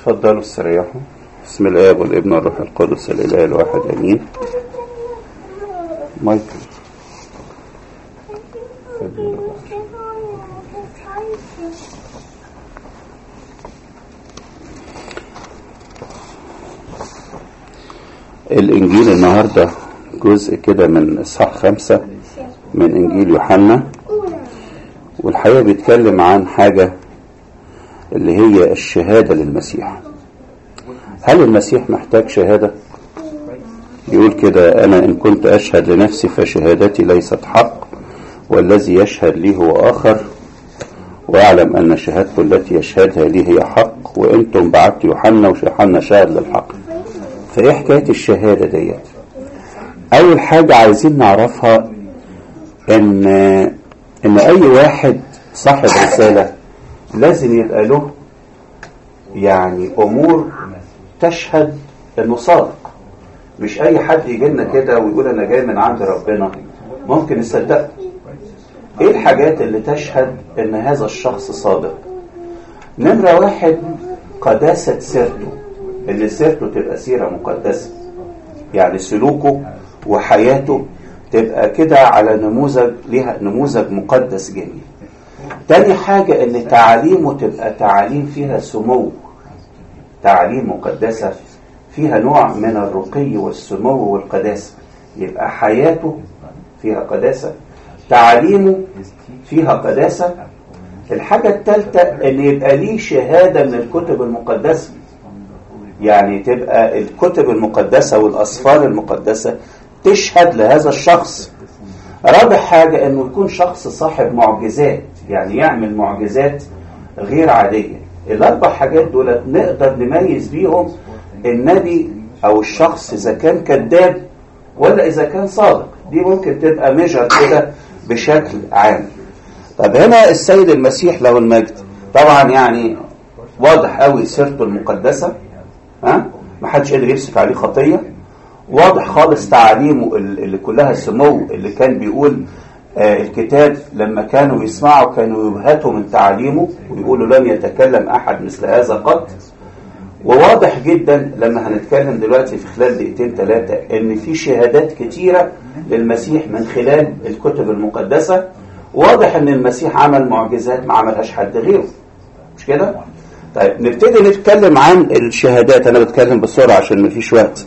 تفضلوا استريحوا بسم الآب والابن والروح القدس الإله الواحد آمين مايكل الإنجيل النهاردة جزء كده من إصحاح خمسة من إنجيل يوحنا والحقيقة بيتكلم عن حاجة اللي هي الشهادة للمسيح هل المسيح محتاج شهادة يقول كده أنا إن كنت أشهد لنفسي فشهادتي ليست حق والذي يشهد لي هو آخر وأعلم أن شهادته التي يشهدها لي هي حق وأنتم بعت يوحنا ويوحنا شاهد للحق فإيه حكاية الشهادة ديت أول حاجة عايزين نعرفها إن إن أي واحد صاحب رسالة لازم يبقى له يعني أمور تشهد إنه صادق مش أي حد يجي لنا كده ويقول أنا جاي من عند ربنا ممكن نصدقه إيه الحاجات اللي تشهد إن هذا الشخص صادق نمرة واحد قداسة سيرته إن سيرته تبقى سيرة مقدسة يعني سلوكه وحياته تبقى كده على نموذج ليها نموذج مقدس جميل تاني حاجة ان تعاليمه تبقى تعاليم فيها سمو تعاليم مقدسة فيها نوع من الرقي والسمو والقداسة يبقى حياته فيها قداسة تعاليمه فيها قداسة الحاجة الثالثة ان يبقى ليه شهادة من الكتب المقدسة يعني تبقى الكتب المقدسة والأسفار المقدسة تشهد لهذا الشخص رابع حاجة انه يكون شخص صاحب معجزات يعني يعمل معجزات غير عادية الاربع حاجات دول نقدر نميز بيهم النبي او الشخص اذا كان كذاب ولا اذا كان صادق دي ممكن تبقى ميجر كده بشكل عام طب هنا السيد المسيح له المجد طبعا يعني واضح قوي سيرته المقدسة ها ما حدش قدر يمسك عليه خطيه واضح خالص تعاليمه اللي كلها سمو اللي كان بيقول آه الكتاب لما كانوا يسمعوا كانوا يبهتوا من تعاليمه ويقولوا لن يتكلم أحد مثل هذا قط وواضح جدا لما هنتكلم دلوقتي في خلال دقيقتين ثلاثة ان في شهادات كتيرة للمسيح من خلال الكتب المقدسة واضح ان المسيح عمل معجزات ما عملهاش حد غيره مش كده؟ طيب نبتدي نتكلم عن الشهادات انا بتكلم بسرعة عشان ما فيش وقت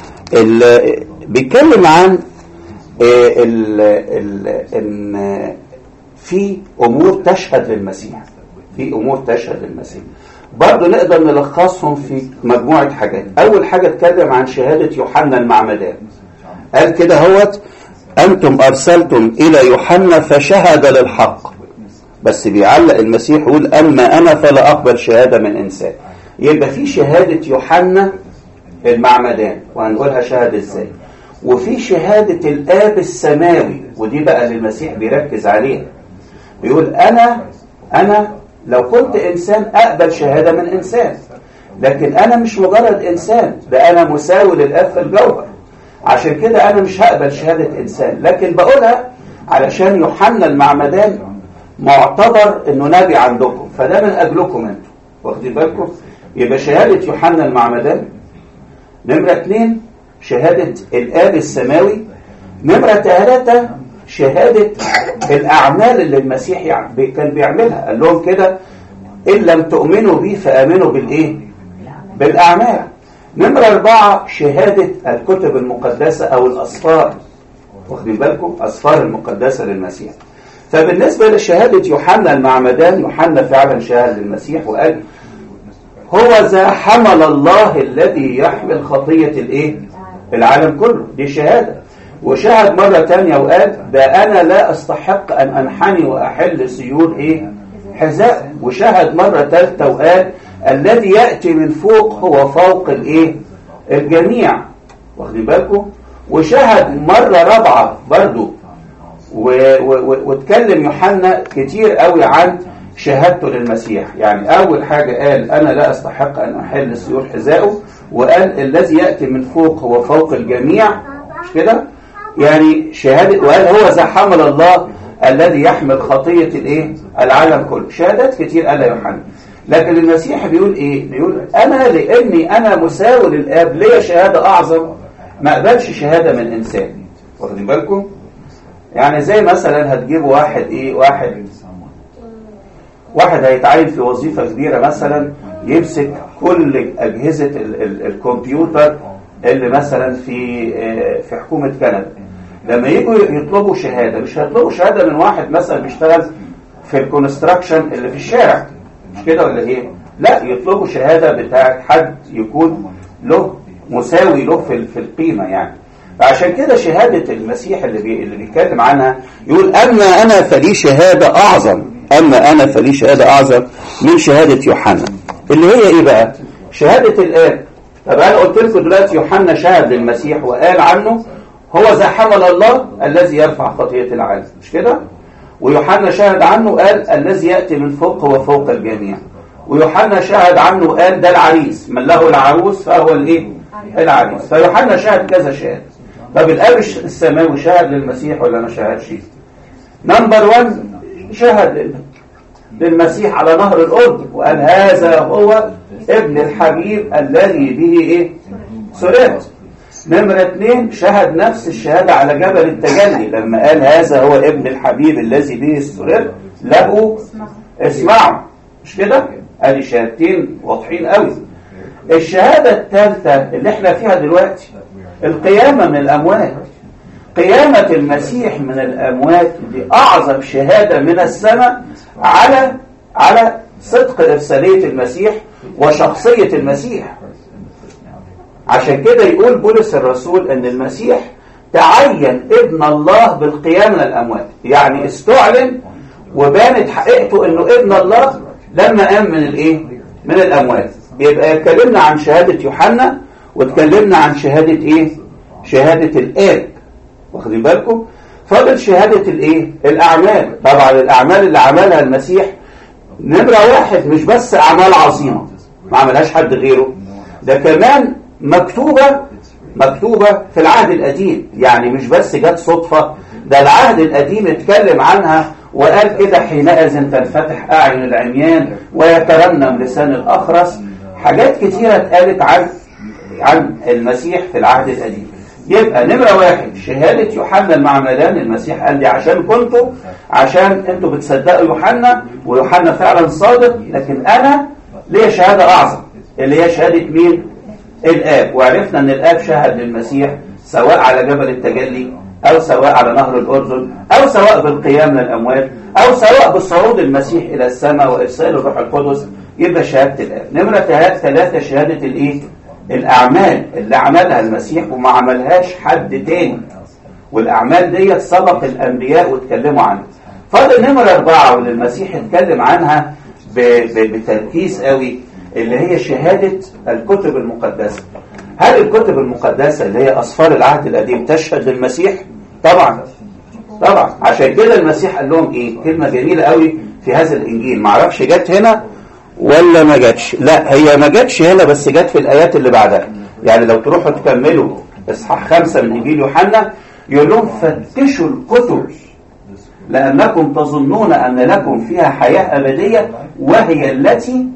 بيتكلم عن ال ال ان في امور تشهد للمسيح في امور تشهد للمسيح برضه نقدر نلخصهم في مجموعه حاجات اول حاجه اتكلم عن شهاده يوحنا المعمدان قال كده هوت انتم ارسلتم الى يوحنا فشهد للحق بس بيعلق المسيح يقول اما انا فلا اقبل شهاده من انسان يبقى في شهاده يوحنا المعمدان وهنقولها شهادة ازاي وفي شهادة الآب السماوي ودي بقى اللي المسيح بيركز عليها بيقول أنا أنا لو كنت إنسان أقبل شهادة من إنسان لكن أنا مش مجرد إنسان ده أنا مساوي للآب في الجوهر عشان كده أنا مش هقبل شهادة إنسان لكن بقولها علشان يوحنا المعمدان معتبر إنه نبي عندكم فده من أجلكم أنتم واخدين بالكم يبقى شهادة يوحنا المعمدان نمرة اثنين شهادة الآب السماوي نمرة ثلاثة شهادة الأعمال اللي المسيح يعني كان بيعملها قال لهم كده إن لم تؤمنوا بي فآمنوا بالإيه؟ بالأعمال نمرة أربعة شهادة الكتب المقدسة أو الأسفار واخدين بالكم أسفار المقدسة للمسيح فبالنسبة لشهادة يوحنا المعمدان يوحنا فعلا شهد للمسيح وقال هو ذا حمل الله الذي يحمل خطية الايه العالم كله دي شهادة وشهد مرة تانية وقال ده أنا لا أستحق أن أنحني وأحل سيول إيه حذاء وشهد مرة ثالثة وقال الذي يأتي من فوق هو فوق الإيه الجميع واخدين بالكم وشهد مرة رابعة برضو واتكلم يوحنا كتير قوي عن شهادته للمسيح يعني أول حاجة قال أنا لا أستحق أن أحل سيول حذائه وقال الذي يأتي من فوق هو فوق الجميع مش كده يعني شهادة وقال هو ذا حمل الله الذي يحمل خطية الايه العالم كله شهادات كتير قالها يوحنا لكن المسيح بيقول ايه بيقول انا لاني انا مساوي للاب ليا شهاده اعظم ما اقبلش شهاده من انسان واخدين بالكم يعني زي مثلا هتجيبوا واحد ايه واحد واحد هيتعين في وظيفه كبيره مثلا يمسك كل اجهزه ال ال الكمبيوتر اللي مثلا في في حكومه كندا لما يجوا يطلبوا شهاده مش هيطلبوا شهاده من واحد مثلا بيشتغل في الكونستراكشن اللي في الشارع مش كده ولا ايه لا يطلبوا شهاده بتاعت حد يكون له مساوي له في في القيمه يعني فعشان كده شهاده المسيح اللي بي اللي بيتكلم عنها يقول اما انا فلي شهاده اعظم اما انا فلي شهاده اعظم من شهاده يوحنا اللي هي ايه بقى شهاده الاب طب انا قلت لكم دلوقتي يوحنا شهد للمسيح وقال عنه هو ذا حمل الله الذي يرفع خطيه العالم مش كده ويوحنا شهد عنه قال الذي ياتي من فوق هو فوق الجميع ويوحنا شهد عنه قال ده العريس من له العروس فهو الايه العريس فيوحنا شهد كذا شهاده طب الاب السماوي شهد للمسيح ولا ما شهدش نمبر 1 شهد للمسيح على نهر الأردن وقال هذا هو ابن الحبيب الذي به ايه سررت نمرة اثنين شهد نفس الشهادة على جبل التجلي لما قال هذا هو ابن الحبيب الذي به سررت له اسمعوا مش كده ادي شهادتين واضحين قوي الشهادة الثالثة اللي احنا فيها دلوقتي القيامة من الأموات قيامة المسيح من الأموات دي أعظم شهادة من السماء على على صدق إرسالية المسيح وشخصية المسيح عشان كده يقول بولس الرسول أن المسيح تعين ابن الله بالقيام من الأموات يعني استعلن وبانت حقيقته أنه ابن الله لما قام من الإيه؟ من الأموات يبقى اتكلمنا عن شهادة يوحنا واتكلمنا عن شهادة إيه؟ شهادة الآب واخدين بالكم فاضل شهادة الايه الاعمال طبعا الاعمال اللي عملها المسيح نمرة واحد مش بس اعمال عظيمة ما عملهاش حد غيره ده كمان مكتوبة مكتوبة في العهد القديم يعني مش بس جت صدفة ده العهد القديم اتكلم عنها وقال كده حينئذ تنفتح اعين العميان ويترنم لسان الاخرس حاجات كتيرة اتقالت عن عن المسيح في العهد القديم يبقى نمرة واحد شهادة يوحنا المعمدان المسيح قال دي عشان كنتوا عشان انتوا بتصدقوا يوحنا ويوحنا فعلا صادق لكن انا ليا شهادة اعظم اللي هي شهادة مين الاب وعرفنا ان الاب شهد للمسيح سواء على جبل التجلي او سواء على نهر الاردن او سواء بالقيام من الاموات او سواء بصعود المسيح الى السماء وارسال الروح القدس يبقى شهادة الاب نمرة ثلاثة شهادة الايه الأعمال اللي عملها المسيح وما عملهاش حد تاني والأعمال ديت سبق الأنبياء واتكلموا عنها فاضل نمرة أربعة واللي المسيح اتكلم عنها بتركيز قوي اللي هي شهادة الكتب المقدسة هل الكتب المقدسة اللي هي أصفار العهد القديم تشهد للمسيح؟ طبعا طبعا عشان كده المسيح قال لهم ايه كلمة جميلة قوي في هذا الإنجيل معرفش جت هنا ولا ما جاتش لا هي ما جاتش هنا بس جت في الآيات اللي بعدها يعني لو تروحوا تكملوا إصحاح خمسة من إنجيل يوحنا يقول لهم فتشوا الكتب لأنكم تظنون أن لكم فيها حياة أبدية وهي التي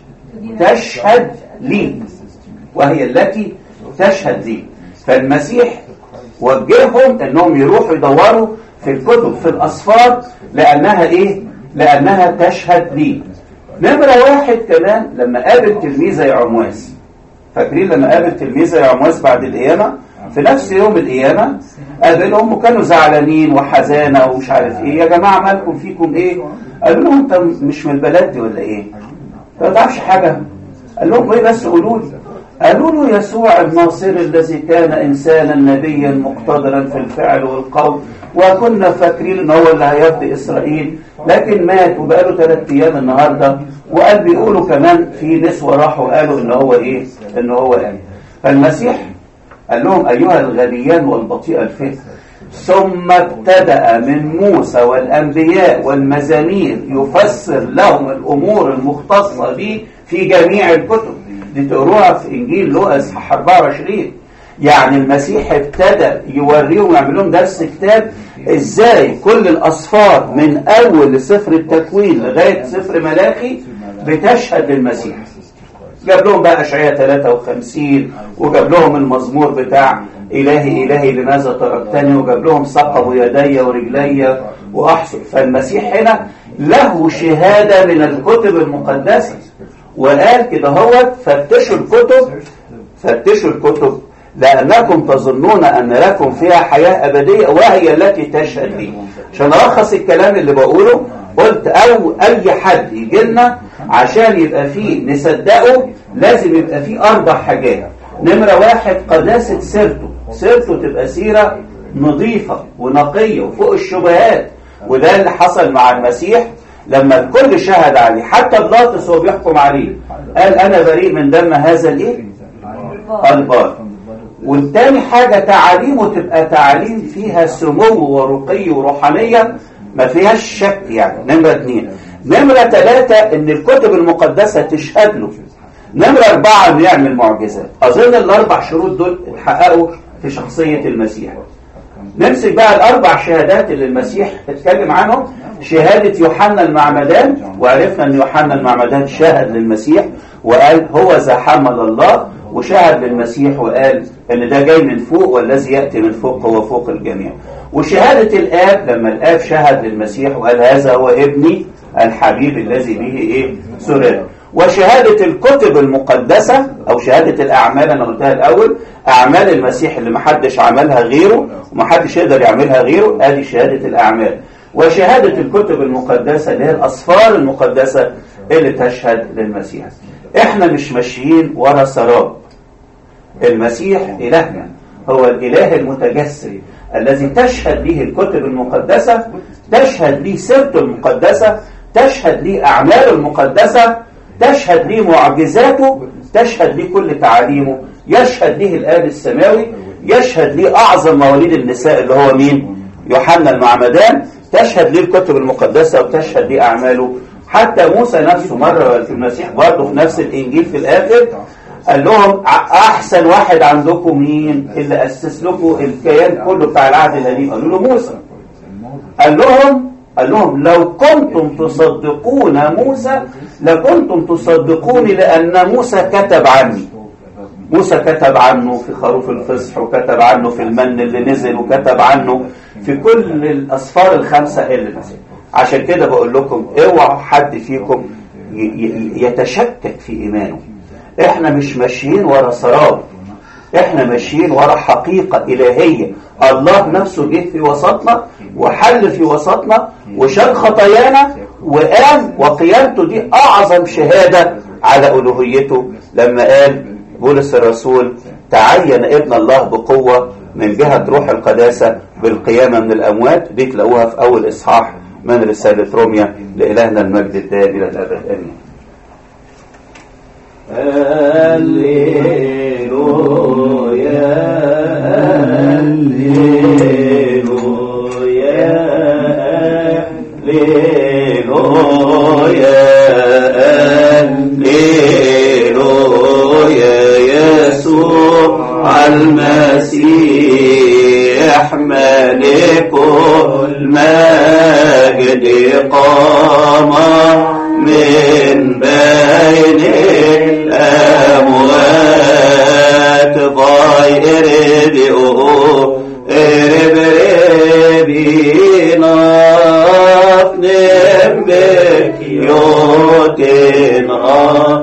تشهد لي وهي التي تشهد لي فالمسيح وجههم أنهم يروحوا يدوروا في الكتب في الأصفار لأنها إيه؟ لأنها تشهد لي نمرة واحد كمان لما قابل تلميذة يا عمواس فاكرين لما قابل تلميذة يا عمواس بعد القيامة في نفس يوم القيامة قابلهم وكانوا زعلانين وحزانة ومش عارف ايه يا جماعة مالكم فيكم ايه قالوا لهم انت مش من البلد دي ولا ايه ما تعرفش حاجة قال لهم ايه بس قولوا لي قالوا له يسوع الناصري الذي كان انسانا نبيا مقتدرا في الفعل والقول وكنا فاكرين ان هو اللي هيرضي اسرائيل لكن مات وبقاله ثلاث ايام النهارده وقال بيقولوا كمان في نسوه راحوا قالوا ان هو ايه ان هو قام فالمسيح قال لهم ايها الغبيان والبطيء الفكر ثم ابتدأ من موسى والأنبياء والمزامير يفسر لهم الأمور المختصة به في جميع الكتب دي تقروها في إنجيل لوقا اصحاح 24 يعني المسيح ابتدى يوريهم ويعمل لهم درس كتاب ازاي كل الأصفار من أول سفر التكوين لغاية سفر ملاخي بتشهد للمسيح جاب لهم بقى أشعية 53 وجاب لهم المزمور بتاع إلهي إلهي لماذا تركتني وجاب لهم ثقب يدي ورجلي وأحصل فالمسيح هنا له شهادة من الكتب المقدسة وقال كده هو فتشوا الكتب فتشوا الكتب لأنكم تظنون أن لكم فيها حياة أبدية وهي التي تشهد لي عشان ألخص الكلام اللي بقوله قلت أو أي حد يجي لنا عشان يبقى فيه نصدقه لازم يبقى فيه أربع حاجات نمرة واحد قداسة سيرته سيرته تبقى سيرة نظيفة ونقية وفوق الشبهات وده اللي حصل مع المسيح لما الكل شهد عليه حتى بلاطس هو بيحكم عليه قال أنا بريء من دم هذا الإيه؟ البار والتاني حاجة تعاليمه تبقى تعاليم فيها سمو ورقي وروحانية ما فيهاش شك يعني نمرة اتنين نمرة ثلاثة ان الكتب المقدسة تشهد له نمرة اربعة انه يعمل معجزات اظن الاربع شروط دول اتحققوا في شخصية المسيح نمسك بقى الاربع شهادات اللي المسيح اتكلم عنهم شهادة يوحنا المعمدان وعرفنا ان يوحنا المعمدان شهد للمسيح وقال هو ذا حمل الله وشهد للمسيح وقال ان ده جاي من فوق والذي يأتي من فوق هو فوق الجميع وشهادة الآب لما الآب شهد للمسيح وقال هذا هو ابني الحبيب الذي به ايه سرر وشهادة الكتب المقدسة أو شهادة الأعمال أنا قلتها الأول أعمال المسيح اللي محدش عملها غيره ومحدش يقدر يعملها غيره هذه شهادة الأعمال وشهادة الكتب المقدسة اللي هي الأسفار المقدسة اللي تشهد للمسيح احنا مش ماشيين ورا سراب المسيح إلهنا هو الإله المتجسد الذي تشهد به الكتب المقدسة تشهد به سيرته المقدسة تشهد لي أعماله المقدسة تشهد لي معجزاته تشهد لي كل تعاليمه يشهد ليه الآب السماوي يشهد لي أعظم مواليد النساء اللي هو مين يوحنا المعمدان تشهد لي الكتب المقدسة وتشهد لي أعماله حتى موسى نفسه مرة في المسيح برضه في نفس الإنجيل في الآخر قال لهم أحسن واحد عندكم مين اللي أسس لكم الكيان كله بتاع العهد القديم قالوا له موسى قال لهم قال لهم لو كنتم تصدقون موسى لكنتم تصدقوني لأن موسى كتب عني موسى كتب عنه في خروف الفصح وكتب عنه في المن اللي نزل وكتب عنه في كل الأسفار الخمسة اللي نزل عشان كده بقول لكم اوعوا حد فيكم يتشكك في إيمانه احنا مش ماشيين ورا سراب احنا ماشيين ورا حقيقة إلهية الله نفسه جه في وسطنا وحل في وسطنا وشال خطايانا وقام وقيامته دي أعظم شهادة على ألوهيته لما قال بولس الرسول تعين ابن الله بقوة من جهة روح القداسة بالقيامة من الأموات دي تلاقوها في أول إصحاح من رسالة روميا لإلهنا المجد الدائم إلى الأبد آمين هللويا هللويا هللويا هللويا يسوع المسيح ملك المجد قام من بين الأموات غير بيئو ربربينا نبكيوتنا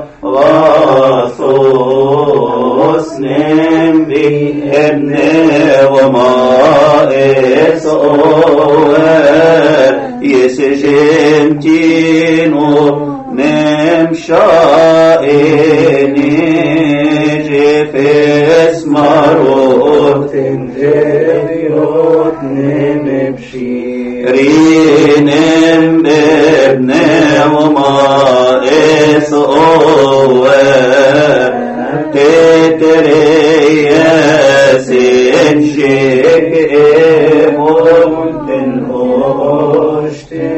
غاثوس نبي ابن وما إسؤال يسجنتينو نمشائني جفس مروت جفيوت نمبشيرين ابن وما إسؤال تتريا سنشك إمون تنهوشتين